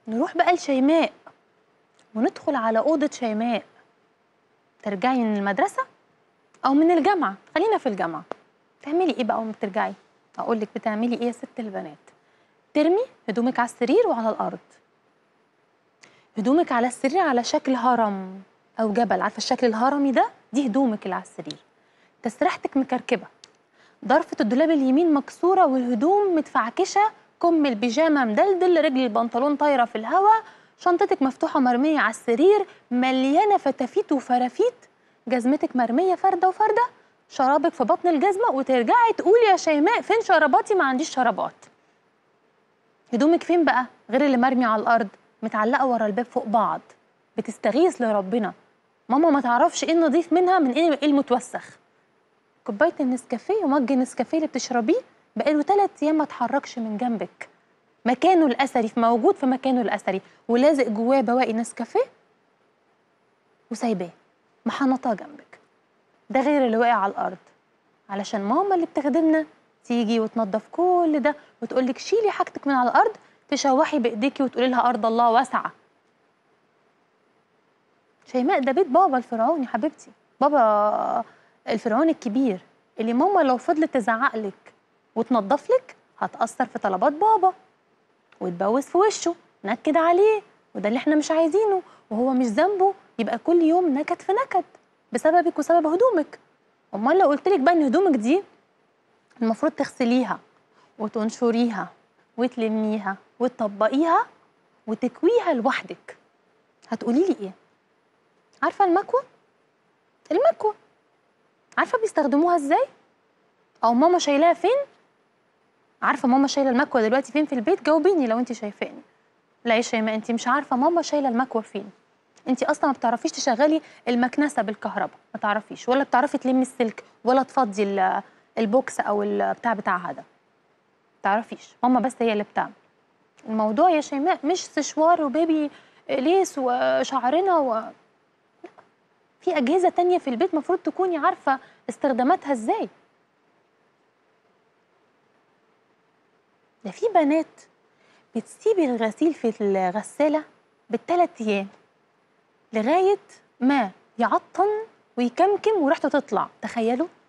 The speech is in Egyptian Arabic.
نروح بقى لشيماء وندخل على أوضة شيماء ترجعي من المدرسة أو من الجامعة خلينا في الجامعة تعملي إيه بقى أول ما بترجعي أقول لك بتعملي إيه يا ست البنات ترمي هدومك على السرير وعلى الأرض هدومك على السرير على شكل هرم أو جبل عارفة الشكل الهرمي ده دي هدومك اللي على السرير تسريحتك مكركبة ضرفة الدولاب اليمين مكسورة والهدوم متفعكشة كم البيجامة مدلدل رجل البنطلون طايرة في الهواء شنطتك مفتوحة مرمية على السرير مليانة فتافيت وفرافيت جزمتك مرمية فردة وفردة شرابك في بطن الجزمة وترجعي تقولي يا شيماء فين شراباتي ما عنديش شرابات هدومك فين بقى غير اللي مرمي على الأرض متعلقة ورا الباب فوق بعض بتستغيث لربنا ماما ما تعرفش ايه النظيف منها من ايه إيه المتوسخ كوبايه النسكافيه ومج النسكافيه اللي بتشربيه بقاله ثلاث ايام ما اتحركش من جنبك مكانه الاثري في موجود في مكانه الاثري ولازق جواه بواقي نسكافيه وسايباه محنطاه جنبك ده غير اللي واقع على الارض علشان ماما اللي بتخدمنا تيجي وتنظف كل ده وتقول لك شيلي حاجتك من على الارض تشوحي بايديكي وتقولي لها ارض الله واسعه شيماء ده بيت بابا الفرعون يا حبيبتي بابا الفرعون الكبير اللي ماما لو فضلت تزعق لك وتنضف لك هتأثر في طلبات بابا وتبوس في وشه نكد عليه وده اللي احنا مش عايزينه وهو مش ذنبه يبقى كل يوم نكد في نكد بسببك وسبب هدومك امال لو قلت لك بقى ان هدومك دي المفروض تغسليها وتنشريها وتلميها وتطبقيها وتكويها لوحدك هتقولي لي ايه عارفه المكوه المكوه عارفه بيستخدموها ازاي او ماما شايلاها فين عارفه ماما شايله المكوه دلوقتي فين في البيت جاوبيني لو انت شايفاني لا يا شيماء انت مش عارفه ماما شايله المكوه فين انت اصلا ما بتعرفيش تشغلي المكنسه بالكهرباء ما تعرفيش ولا بتعرفي تلمي السلك ولا تفضي ال- البوكس او البتاع بتاعها ده تعرفيش ماما بس هي اللي بتعمل الموضوع يا شيماء مش سشوار وبيبي ليس وشعرنا و... في أجهزة تانية في البيت مفروض تكوني عارفة استخداماتها ازاي ده في بنات بتسيبي الغسيل في الغسالة بالثلاث أيام لغاية ما يعطن ويكمكم وريحته تطلع تخيلوا